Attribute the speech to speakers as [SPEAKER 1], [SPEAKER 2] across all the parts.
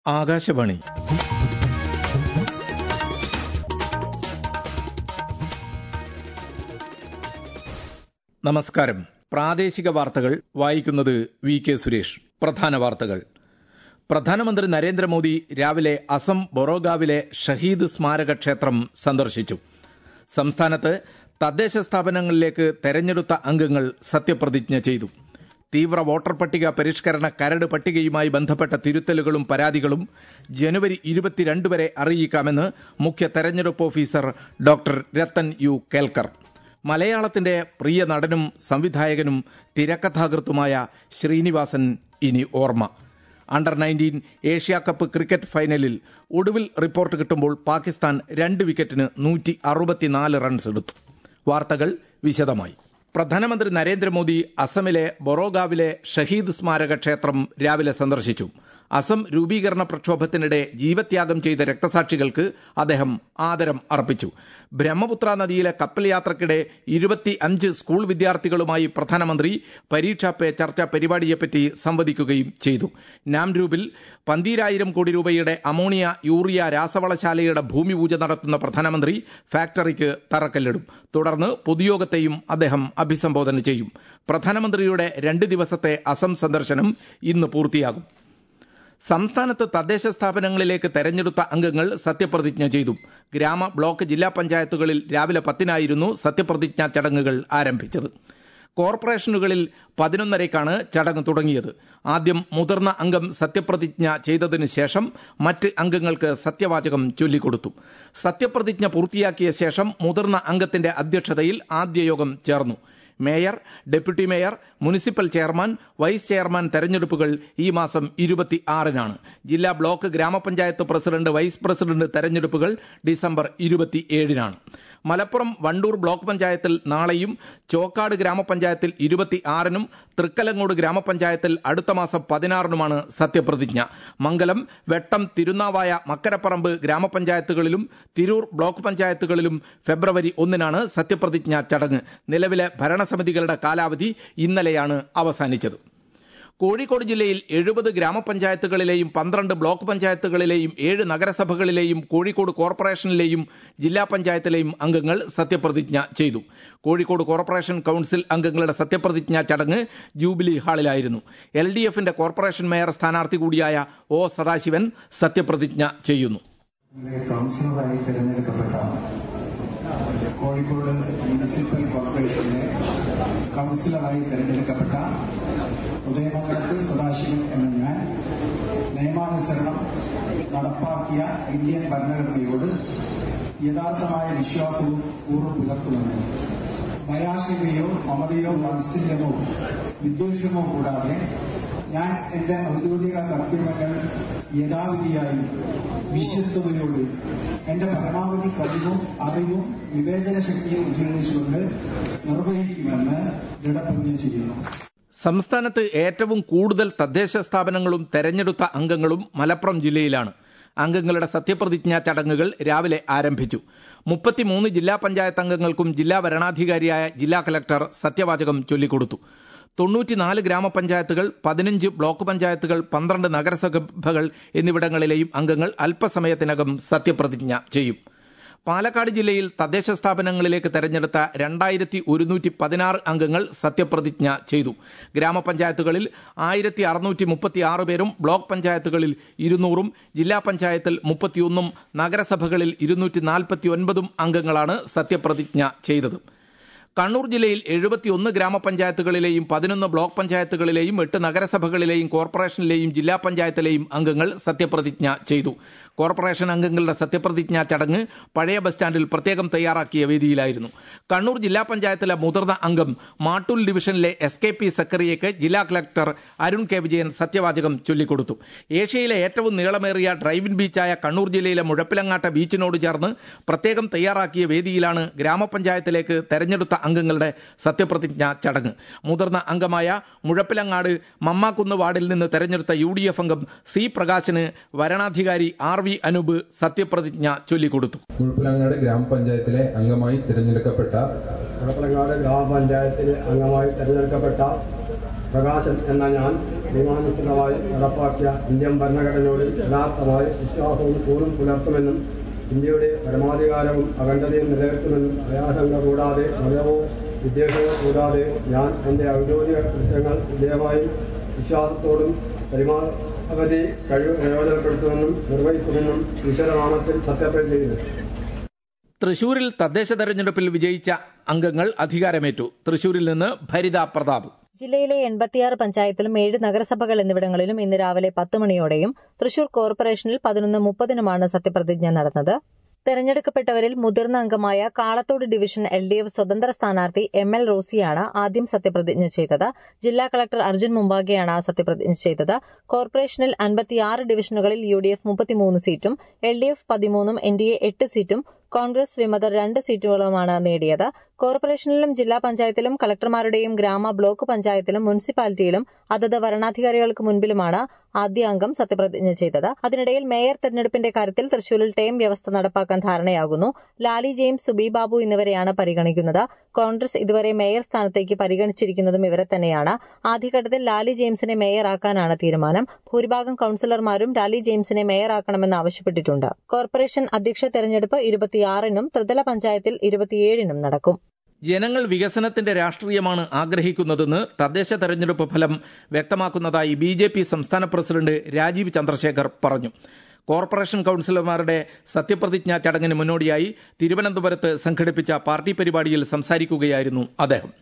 [SPEAKER 1] ആകാശവാണി നമസ്കാരം പ്രാദേശിക വാർത്തകൾ വായിക്കുന്നത് വി കെ സുരേഷ് പ്രധാന വാർത്തകൾ പ്രധാനമന്ത്രി നരേന്ദ്രമോദി രാവിലെ അസം ബൊറോഗാവിലെ ഷഹീദ് സ്മാരക ക്ഷേത്രം സന്ദർശിച്ചു സംസ്ഥാനത്ത് തദ്ദേശ സ്ഥാപനങ്ങളിലേക്ക് തെരഞ്ഞെടുത്ത അംഗങ്ങൾ സത്യപ്രതിജ്ഞ ചെയ്തു തീവ്ര വോട്ടർ പട്ടിക പരിഷ്കരണ കരട് പട്ടികയുമായി ബന്ധപ്പെട്ട തിരുത്തലുകളും പരാതികളും ജനുവരി ഇരുപത്തിരണ്ട് വരെ അറിയിക്കാമെന്ന് മുഖ്യ തെരഞ്ഞെടുപ്പ് officer doctor Rathan U Kelkar മലയാളത്തിന്റെ പ്രിയ നടനും സംവിധായകനും തിരക്കഥാകൃത്തുമായ ശ്രീനിവാസൻ ഇനി ഓർമ്മ under nineteen Asia cup cricket ഫൈനലിൽ ഒടുവിൽ റിപ്പോർട്ട് കിട്ടുമ്പോൾ പാകിസ്ഥാൻ രണ്ട് വിക്കറ്റിന് നൂറ്റി അറുപത്തിനാല് റൺസ് എടുത്തു വാർത്തകൾ വിശദമായി പ്രധാനമന്ത്രി നരേന്ദ്രമോദി അസമിലെ ബൊറോഗാവിലെ ഷഹീദ് സ്മാരക ക്ഷേത്രം രാവിലെ സന്ദർശിച്ചു അസം രൂപീകരണ പ്രക്ഷോഭത്തിനിടെ ജീവത്യാഗം ചെയ്ത രക്തസാക്ഷികൾക്ക് അദ്ദേഹം ആദരം അർപ്പിച്ചു ബ്രഹ്മപുത്ര നദിയിലെ കപ്പൽ യാത്രക്കിടെ ഇരുപത്തി അഞ്ച് സ്കൂൾ വിദ്യാർത്ഥികളുമായി പ്രധാനമന്ത്രി പരീക്ഷാ പേ ചർച്ച പരിപാടിയെപ്പറ്റി സംവദിക്കുകയും ചെയ്തു നാംരൂപിൽ പന്തീരായിരം കോടി രൂപയുടെ അമോണിയ യൂറിയ രാസവളശാലയുടെ ഭൂമി പൂജ നടത്തുന്ന പ്രധാനമന്ത്രി ഫാക്ടറിക്ക് തറക്കല്ലിടും തുടർന്ന് പൊതുയോഗത്തെയും അദ്ദേഹം അഭിസംബോധന ചെയ്യും പ്രധാനമന്ത്രിയുടെ രണ്ട് ദിവസത്തെ അസം സന്ദർശനം ഇന്ന് പൂർത്തിയാകും സംസ്ഥാനത്ത് തദ്ദേശ സ്ഥാപനങ്ങളിലേക്ക് തെരഞ്ഞെടുത്ത അംഗങ്ങൾ സത്യപ്രതിജ്ഞ ചെയ്തു ഗ്രാമ ബ്ലോക്ക് ജില്ലാ പഞ്ചായത്തുകളിൽ രാവിലെ പത്തിനായിരുന്നു സത്യപ്രതിജ്ഞാ ചടങ്ങുകൾ ആരംഭിച്ചത് കോർപ്പറേഷനുകളിൽ പതിനൊന്നരയ്ക്കാണ് ചടങ്ങ് തുടങ്ങിയത് ആദ്യം മുതിർന്ന അംഗം സത്യപ്രതിജ്ഞ ചെയ്തതിനു ശേഷം മറ്റ് അംഗങ്ങൾക്ക് സത്യവാചകം ചൊല്ലിക്കൊടുത്തു സത്യപ്രതിജ്ഞ പൂർത്തിയാക്കിയ ശേഷം മുതിർന്ന അംഗത്തിന്റെ അധ്യക്ഷതയിൽ ആദ്യ യോഗം ചേർന്നു mayor deputy mayor municipal chairman vice chairman തെരഞ്ഞെടുപ്പുകൾ ഈ മാസം ഇരുപത്തി ആറിനാണ് ജില്ലാ ബ്ലോക്ക് ഗ്രാമപഞ്ചായത്ത് പ്രസിഡന്റ് വൈസ് പ്രസിഡന്റ് തെരഞ്ഞെടുപ്പുകൾ ഡിസംബർ ഇരുപത്തിയേഴിനാണ് മലപ്പുറം വണ്ടൂർ ബ്ലോക്ക് പഞ്ചായത്തിൽ നാളെയും ചോക്കാട് ഗ്രാമപഞ്ചായത്തിൽ ഇരുപത്തി ആറിനും തൃക്കലങ്ങോട് ഗ്രാമപഞ്ചായത്തിൽ അടുത്ത മാസം പതിനാറിനുമാണ് സത്യപ്രതിജ്ഞ മംഗലം വെട്ടം തിരുനാവായ മക്കരപ്പറമ്പ് ഗ്രാമപഞ്ചായത്തുകളിലും തിരൂർ ബ്ലോക്ക് പഞ്ചായത്തുകളിലും ഫെബ്രുവരി ഒന്നിനാണ് സത്യപ്രതിജ്ഞ ചടങ്ങ് നിലവിലെ ഭരണസമിതികളുടെ കാലാവധി ഇന്നലെയാണ് അവസാനിച്ചത് കോഴിക്കോട് ജില്ലയിൽ എഴുപത് ഗ്രാമപഞ്ചായത്തുകളിലെയും പന്ത്രണ്ട് ബ്ലോക്ക് പഞ്ചായത്തുകളിലെയും ഏഴ് നഗരസഭകളിലെയും കോഴിക്കോട് കോർപ്പറേഷനിലെയും ജില്ലാ പഞ്ചായത്തിലെയും അംഗങ്ങൾ സത്യപ്രതിജ്ഞ ചെയ്തു കോഴിക്കോട് കോർപ്പറേഷൻ കൌൺസിൽ അംഗങ്ങളുടെ സത്യപ്രതിജ്ഞാ ചടങ്ങ് ജൂബിലി ഹാളിലായിരുന്നു എൽ ഡി എഫിന്റെ കോർപ്പറേഷൻ മേയർ സ്ഥാനാർത്ഥി കൂടിയായ ഒ സദാശിവൻ സത്യപ്രതിജ്ഞ ചെയ്യുന്നു
[SPEAKER 2] കൗൺസിലറായി തിരഞ്ഞെടുക്കപ്പെട്ട കോഴിക്കോട് മുനിസിപ്പൽ കോർപ്പറേഷനിലെ കൗൺസിലറായി തിരഞ്ഞെടുക്കപ്പെട്ട ഉദയമംഗലത്ത് സദാശിവൻ എന്ന ഞാൻ നിയമാനുസരണം നടപ്പാക്കിയ ഇന്ത്യൻ ഭരണഘടനയോട് യഥാർത്ഥമായ വിശ്വാസവും പൂർവ്വ പുലർത്തുമെന്ന് ഭയാശങ്കയോ മമതയോ വാത്സല്യമോ വിദ്വേഷമോ കൂടാതെ ഞാൻ എന്റെ ഔദ്യോഗിക കർത്തവ്യങ്ങൾ യഥാവിധിയായി വിശ്വസ്തയോട് എന്റെ പരമാവധി കഴിവും അറിവും വിവേചന ശക്തിയും ഉപയോഗിച്ചുകൊണ്ട് നിർവഹിക്കുമെന്ന് ദൃഢപ്രതിജ്ഞ ചെയ്യുന്നു
[SPEAKER 1] സംസ്ഥാനത്ത് ഏറ്റവും കൂടുതൽ തദ്ദേശ സ്ഥാപനങ്ങളും തെരഞ്ഞെടുത്ത അംഗങ്ങളും മലപ്പുറം ജില്ലയിലാണ് അംഗങ്ങളുടെ സത്യപ്രതിജ്ഞാ ചടങ്ങുകൾ രാവിലെ ആരംഭിച്ചു മുപ്പത്തിമൂന്ന് ജില്ലാ പഞ്ചായത്ത് അംഗങ്ങൾക്കും ജില്ലാ വരണാധികാരിയായ ജില്ലാ കലക്ടർ സത്യവാചകം ചൊല്ലിക്കൊടുത്തു തൊണ്ണൂറ്റിനാല് ഗ്രാമപഞ്ചായത്തുകൾ പതിനഞ്ച് ബ്ലോക്ക് പഞ്ചായത്തുകൾ പന്ത്രണ്ട് നഗരസഭകൾ എന്നിവിടങ്ങളിലെയും അംഗങ്ങൾ അല്പസമയത്തിനകം സത്യപ്രതിജ്ഞ ചെയ്യും പാലക്കാട് ജില്ലയിൽ തദ്ദേശ സ്ഥാപനങ്ങളിലേക്ക് തെരഞ്ഞെടുത്ത രണ്ടായിരത്തി ഒരുന്നൂറ്റി പതിനാറ് അംഗങ്ങൾ സത്യപ്രതിജ്ഞ ചെയ്തു ഗ്രാമപഞ്ചായത്തുകളിൽ ആയിരത്തി അറുന്നൂറ്റി മുപ്പത്തി ആറ് പേരും ബ്ലോക്ക് പഞ്ചായത്തുകളിൽ ഇരുന്നൂറും ജില്ലാ പഞ്ചായത്തിൽ മുപ്പത്തിയൊന്നും നഗരസഭകളിൽ ഇരുന്നൂറ്റി നാൽപ്പത്തി ഒൻപതും അംഗങ്ങളാണ് സത്യപ്രതിജ്ഞ ചെയ്തത് കണ്ണൂർ ജില്ലയിൽ എഴുപത്തിയൊന്ന് ഗ്രാമപഞ്ചായത്തുകളിലെയും പതിനൊന്ന് ബ്ലോക്ക് പഞ്ചായത്തുകളിലെയും എട്ട് നഗരസഭകളിലെയും കോർപ്പറേഷനിലെയും ജില്ലാ പഞ്ചായത്തിലെയും അംഗങ്ങൾ സത്യപ്രതിജ്ഞ ചെയ്തു കോർപ്പറേഷൻ അംഗങ്ങളുടെ സത്യപ്രതിജ്ഞാ ചടങ്ങ് പഴയ ബസ് സ്റ്റാൻഡിൽ പ്രത്യേകം തയ്യാറാക്കിയ വേദിയിലായിരുന്നു കണ്ണൂർ ജില്ലാ പഞ്ചായത്തിലെ മുതിർന്ന അംഗം മാട്ടൂൽ ഡിവിഷനിലെ എസ് കെ പി സക്കറിയയ്ക്ക് ജില്ലാ കളക്ടർ അരുൺ കെ വിജയൻ സത്യവാചകം ചൊല്ലിക്കൊടുത്തു ഏഷ്യയിലെ ഏറ്റവും നീളമേറിയ ഡ്രൈവിൻ ബീച്ചായ കണ്ണൂർ ജില്ലയിലെ മുഴപ്പിലങ്ങാട്ട ബീച്ചിനോട് ചേർന്ന് പ്രത്യേകം തയ്യാറാക്കിയ വേദിയിലാണ് ഗ്രാമപഞ്ചായത്തിലേക്ക് തെരഞ്ഞെടുത്ത അംഗങ്ങളുടെ സത്യപ്രതിജ്ഞാ ചടങ്ങ് മുതിർന്ന അംഗമായ മുഴപ്പിലങ്ങാട് മമ്മാക്കുന്ന് വാർഡിൽ നിന്ന് തെരഞ്ഞെടുത്ത യു ഡി എഫ് അംഗം സി പ്രകാശിന് വരണാധികാരി ആർ വി അനൂപ് സത്യപ്രതിജ്ഞ ചൊല്ലിക്കൊടുത്തു
[SPEAKER 3] മുഴപ്പിലങ്ങാട് ഗ്രാമപഞ്ചായത്തിലെ അംഗമായി തിരഞ്ഞെടുക്കപ്പെട്ട
[SPEAKER 4] കുഴപ്പളങ്ങാട് ഗ്രാമപഞ്ചായത്തിൽ അംഗമായി തെരഞ്ഞെടുക്കപ്പെട്ട പ്രകാശൻ എന്ന ഞാൻ നിയമാനുസൃതമായി നടപ്പാക്കിയ ഇന്ത്യൻ ഭരണഘടനയോട് യഥാർത്ഥമായ വിശ്വാസവും കൂറും പുലർത്തുമെന്നും ഇന്ത്യയുടെ പരമാധികാരവും അഖണ്ഡതയും നിലനിർത്തുമെന്നും പ്രയാസങ്ങൾ കൂടാതെ മതമോ വിദ്വേഷങ്ങൾ കൂടാതെ ഞാൻ എൻ്റെ ഔദ്യോഗിക കൃത്യങ്ങൾ വിജയമായും വിശ്വാസത്തോടും പരമാവധി കഴിവ് പ്രയോജനപ്പെടുത്തുമെന്നും നിർവഹിക്കുമെന്നും ഈശ്വരനാമത്തിൽ സത്യപ്രതിജ്ഞ ചെയ്യുന്നു
[SPEAKER 1] തൃശൂരിൽ തദ്ദേശ തെരഞ്ഞെടുപ്പിൽ വിജയിച്ച അംഗങ്ങൾ അധികാരമേറ്റു തൃശൂരിൽ നിന്ന് ഭരിത പ്രതാപ്
[SPEAKER 5] ജില്ലയിലെ എൺപത്തിയാറ് പഞ്ചായത്തിലും ഏഴ് നഗരസഭകൾ എന്നിവിടങ്ങളിലും ഇന്ന് രാവിലെ പത്ത് മണിയോടെയും തൃശൂർ കോർപ്പറേഷനിൽ പതിനൊന്ന് മുപ്പതിനുമാണ് സത്യപ്രതിജ്ഞ നടന്നത് തെരഞ്ഞെടുക്കപ്പെട്ടവരിൽ മുതിർന്ന അംഗമായ Kalathode division L D F സ്വതന്ത്ര സ്ഥാനാർത്ഥി എം എൽ റോസിയാണ് ആദ്യം സത്യപ്രതിജ്ഞ ചെയ്തത് ജില്ലാ കളക്ടർ അർജുൻ മുമ്പാകെയാണ് സത്യപ്രതിജ്ഞ ചെയ്തത് കോർപ്പറേഷനിൽ അൻപത്തിയാറ് ഡിവിഷനുകളിൽ യു ഡി എഫ് മുപ്പത്തിമൂന്ന് സീറ്റും എൽ ഡി എഫ് പതിമൂന്നും എൻ ഡി എ എട്ട് സീറ്റും കോൺഗ്രസ് വിമതർ രണ്ട് സീറ്റുകളുമാണ് നേടിയത് കോർപ്പറേഷനിലും ജില്ലാ പഞ്ചായത്തിലും കളക്ടർമാരുടെയും ഗ്രാമ ബ്ലോക്ക് പഞ്ചായത്തിലും മുനിസിപ്പാലിറ്റിയിലും അതത് വരണാധികാരികൾക്ക് മുൻപിലുമാണ് ആദ്യ അംഗം സത്യപ്രതിജ്ഞ ചെയ്തത് അതിനിടയിൽ മേയർ തെരഞ്ഞെടുപ്പിന്റെ കാര്യത്തിൽ തൃശൂരിൽ ടേം വ്യവസ്ഥ നടപ്പാക്കാൻ ധാരണയാകുന്നു ലാലി ജെയിംസ് സുബി ബാബു എന്നിവരെയാണ് പരിഗണിക്കുന്നത് കോൺഗ്രസ് ഇതുവരെ മേയർ സ്ഥാനത്തേക്ക് പരിഗണിച്ചിരിക്കുന്നതും ഇവരെ തന്നെയാണ് ആദ്യഘട്ടത്തിൽ ലാലി ജെയിംസിനെ മേയറാക്കാനാണ് തീരുമാനം ഭൂരിഭാഗം കൌൺസിലർമാരും ലാലി ജെയിംസിനെ മേയറാക്കണമെന്ന് ആവശ്യപ്പെട്ടിട്ടുണ്ട് കോർപ്പറേഷൻ അധ്യക്ഷ തെരഞ്ഞെടുപ്പ് ഇരുപത്തിയാറിനും ത്രിതല പഞ്ചായത്തിൽ ഇരുപത്തിയേഴിനും നടക്കും
[SPEAKER 1] ജനങ്ങൾ വികസനത്തിന്റെ രാഷ്ട്രീയമാണ് ആഗ്രഹിക്കുന്നതെന്ന് തദ്ദേശ തെരഞ്ഞെടുപ്പ് ഫലം വ്യക്തമാക്കുന്നതായി ബി ജെ പി സംസ്ഥാന പ്രസിഡന്റ് രാജീവ് ചന്ദ്രശേഖർ പറഞ്ഞു കോർപ്പറേഷൻ കൌൺസിലർമാരുടെ സത്യപ്രതിജ്ഞാ ചടങ്ങിന് മുന്നോടിയായി തിരുവനന്തപുരത്ത് സംഘടിപ്പിച്ച പാർട്ടി പരിപാടിയിൽ സംസാരിക്കുകയായിരുന്നു അദ്ദേഹം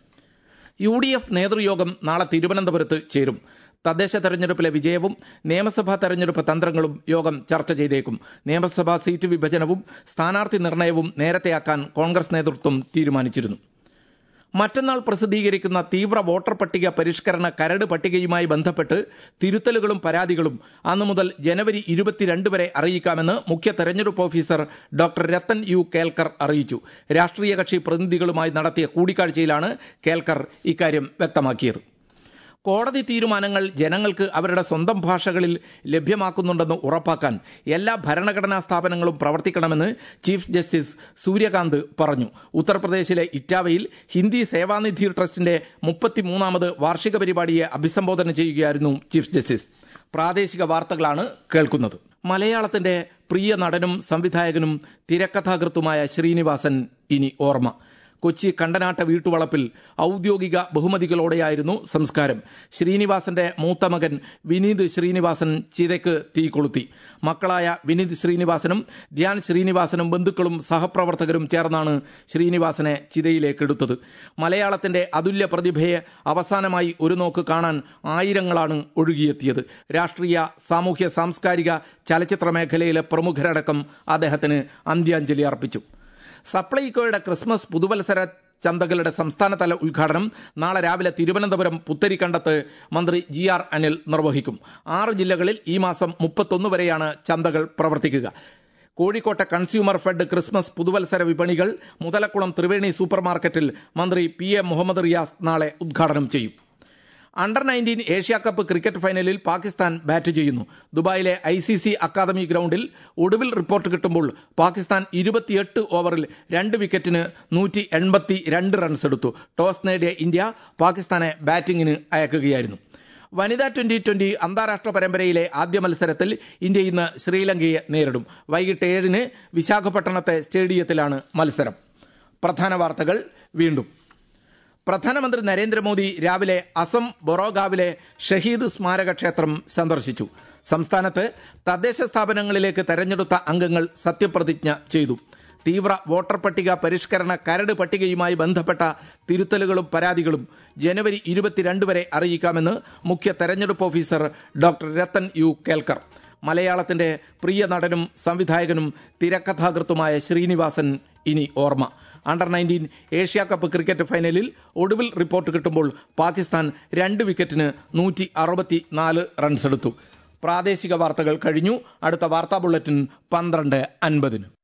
[SPEAKER 1] യു ഡി എഫ് നേതൃയോഗം നാളെ തിരുവനന്തപുരത്ത് ചേരും തദ്ദേശ തെരഞ്ഞെടുപ്പിലെ വിജയവും നിയമസഭാ തെരഞ്ഞെടുപ്പ് തന്ത്രങ്ങളും യോഗം ചർച്ച ചെയ്തേക്കും നിയമസഭാ സീറ്റ് വിഭജനവും സ്ഥാനാർത്ഥി നിർണയവും നേരത്തെയാക്കാൻ കോൺഗ്രസ് നേതൃത്വം തീരുമാനിച്ചിരുന്നു മറ്റന്നാൾ പ്രസിദ്ധീകരിക്കുന്ന തീവ്ര വോട്ടർ പട്ടിക പരിഷ്കരണ കരട് പട്ടികയുമായി ബന്ധപ്പെട്ട് തിരുത്തലുകളും പരാതികളും അന്നു മുതൽ ജനുവരി ഇരുപത്തിരണ്ട് വരെ അറിയിക്കാമെന്ന് മുഖ്യ തെരഞ്ഞെടുപ്പ് officer doctor Rathan U Kelkar അറിയിച്ചു രാഷ്ട്രീയ കക്ഷി പ്രതിനിധികളുമായി നടത്തിയ കൂടിക്കാഴ്ചയിലാണ് കേൽക്കർ ഇക്കാര്യം വ്യക്തമാക്കിയത് കോടതി തീരുമാനങ്ങൾ ജനങ്ങൾക്ക് അവരുടെ സ്വന്തം ഭാഷകളിൽ ലഭ്യമാക്കുന്നുണ്ടെന്ന് ഉറപ്പാക്കാൻ എല്ലാ ഭരണഘടനാ സ്ഥാപനങ്ങളും പ്രവർത്തിക്കണമെന്ന് ചീഫ് ജസ്റ്റിസ് സൂര്യകാന്ത് പറഞ്ഞു ഉത്തർപ്രദേശിലെ ഇറ്റാവയിൽ ഹിന്ദി സേവാനിധി ട്രസ്റ്റിന്റെ മുപ്പത്തിമൂന്നാമത് വാർഷിക പരിപാടിയെ അഭിസംബോധന ചെയ്യുകയായിരുന്നു ചീഫ് ജസ്റ്റിസ് പ്രാദേശിക വാർത്തകളാണ് കേൾക്കുന്നത് മലയാളത്തിന്റെ പ്രിയ നടനും സംവിധായകനും തിരക്കഥാകൃത്തുമായ ശ്രീനിവാസൻ ഇനി ഓർമ്മ കൊച്ചി കണ്ടനാട്ട വീട്ടുവളപ്പിൽ ഔദ്യോഗിക ബഹുമതികളോടെയായിരുന്നു സംസ്കാരം ശ്രീനിവാസന്റെ മൂത്ത മകൻ വിനീത് ശ്രീനിവാസൻ ചിതയ്ക്ക് തീ കൊളുത്തി മക്കളായ വിനീത് ശ്രീനിവാസനും ധ്യാൻ ശ്രീനിവാസനും ബന്ധുക്കളും സഹപ്രവർത്തകരും ചേർന്നാണ് ശ്രീനിവാസനെ ചിതയിലേക്കെടുത്തത് മലയാളത്തിന്റെ അതുല്യ പ്രതിഭയെ അവസാനമായി ഒരു നോക്ക് കാണാൻ ആയിരങ്ങളാണ് ഒഴുകിയെത്തിയത് രാഷ്ട്രീയ സാമൂഹ്യ സാംസ്കാരിക ചലച്ചിത്ര മേഖലയിലെ പ്രമുഖരടക്കം അദ്ദേഹത്തിന് അന്ത്യാഞ്ജലി അർപ്പിച്ചു സപ്ലൈകോയുടെ ക്രിസ്മസ് പുതുവത്സര ചന്തകളുടെ സംസ്ഥാനതല ഉദ്ഘാടനം നാളെ രാവിലെ തിരുവനന്തപുരം പുത്തരിക്കണ്ടത്ത് മന്ത്രി ജി ആർ അനിൽ നിർവഹിക്കും ആറ് ജില്ലകളിൽ ഈ മാസം മുപ്പത്തൊന്ന് വരെയാണ് ചന്തകൾ പ്രവർത്തിക്കുക കോഴിക്കോട്ടെ കൺസ്യൂമർ ഫെഡ് ക്രിസ്മസ് പുതുവത്സര വിപണികൾ മുതലക്കുളം ത്രിവേണി സൂപ്പർ മാർക്കറ്റിൽ മന്ത്രി പി എ മുഹമ്മദ് റിയാസ് നാളെ ഉദ്ഘാടനം ചെയ്യും under nineteen Asia cup cricket ഫൈനലിൽ പാകിസ്ഥാൻ ബാറ്റ് ചെയ്യുന്നു ദുബായിലെ ഐ സി സി അക്കാദമി ഗ്രൗണ്ടിൽ ഒടുവിൽ റിപ്പോർട്ട് കിട്ടുമ്പോൾ പാകിസ്ഥാൻ ഇരുപത്തിയെട്ട് ഓവറിൽ രണ്ട് വിക്കറ്റിന് നൂറ്റി എൺപത്തി രണ്ട് റൺസ് എടുത്തു ടോസ് നേടിയ ഇന്ത്യ പാകിസ്ഥാനെ ബാറ്റിംഗിന് അയക്കുകയായിരുന്നു വനിതാ ട്വന്റി ട്വന്റി അന്താരാഷ്ട്ര പരമ്പരയിലെ ആദ്യ മത്സരത്തിൽ ഇന്ത്യ ഇന്ന് ശ്രീലങ്കയെ നേരിടും വൈകിട്ട് ഏഴിന് വിശാഖപട്ടണത്തെ സ്റ്റേഡിയത്തിലാണ് മത്സരം പ്രധാന വാർത്തകൾ വീണ്ടും പ്രധാനമന്ത്രി നരേന്ദ്രമോദി രാവിലെ അസം ബൊറോഗാവിലെ ഷഹീദ് സ്മാരക ക്ഷേത്രം സന്ദർശിച്ചു സംസ്ഥാനത്ത് തദ്ദേശ സ്ഥാപനങ്ങളിലേക്ക് തെരഞ്ഞെടുത്ത അംഗങ്ങൾ സത്യപ്രതിജ്ഞ ചെയ്തു തീവ്ര വോട്ടർ പട്ടിക പരിഷ്കരണ കരട് പട്ടികയുമായി ബന്ധപ്പെട്ട തിരുത്തലുകളും പരാതികളും ജനുവരി ഇരുപത്തിരണ്ട് വരെ അറിയിക്കാമെന്ന് മുഖ്യ തെരഞ്ഞെടുപ്പ് officer doctor Rathan U Kelkar മലയാളത്തിന്റെ പ്രിയ നടനും സംവിധായകനും തിരക്കഥാകൃത്തുമായ ശ്രീനിവാസൻ ഇനി ഓർമ്മ under nineteen Asia cup cricket ഫൈനലിൽ ഒടുവിൽ റിപ്പോർട്ട് കിട്ടുമ്പോൾ പാകിസ്ഥാൻ രണ്ട് വിക്കറ്റിന് നൂറ്റി അറുപത്തിനാല് റൺസ് എടുത്തു പ്രാദേശിക വാർത്തകൾ കഴിഞ്ഞു അടുത്ത വാർത്താ ബുള്ളറ്റിൻ പന്ത്രണ്ട് അൻപതിന്